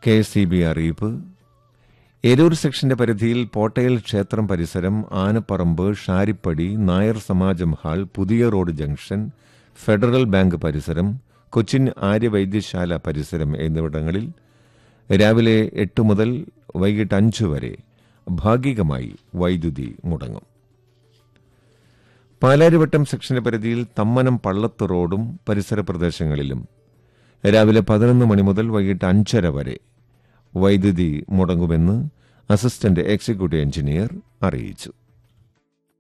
K S C B അറിയിപ്പ് എരൂർ സെക്ഷന്റെ പരിധിയിൽ പോട്ടയിൽ ക്ഷേത്രം പരിസരം ആനപ്പറമ്പ് ഷാരിപ്പടി നായർ സമാജം ഹാൾ പുതിയ റോഡ് ജംഗ്ഷൻ ഫെഡറൽ ബാങ്ക് പരിസരം കൊച്ചിൻ ആര്യവൈദ്യശാല പരിസരം എന്നിവിടങ്ങളിൽ രാവിലെ എട്ട് മുതൽ വൈകിട്ട് അഞ്ച് വരെ ഭാഗികമായി വൈദ്യുതി മുടങ്ങും പാലാരിവട്ടം സെക്ഷന്റെ പരിധിയിൽ തമ്മനം പള്ളത്ത് റോഡും പരിസര പ്രദേശങ്ങളിലും രാവിലെ പതിനൊന്ന് മണി മുതൽ വൈകിട്ട് അഞ്ചര വരെ വൈദ്യുതി മുടങ്ങുമെന്ന് അസിസ്റ്റന്റ് എക്സിക്യൂട്ടീവ് എഞ്ചിനീയർ അറിയിച്ചു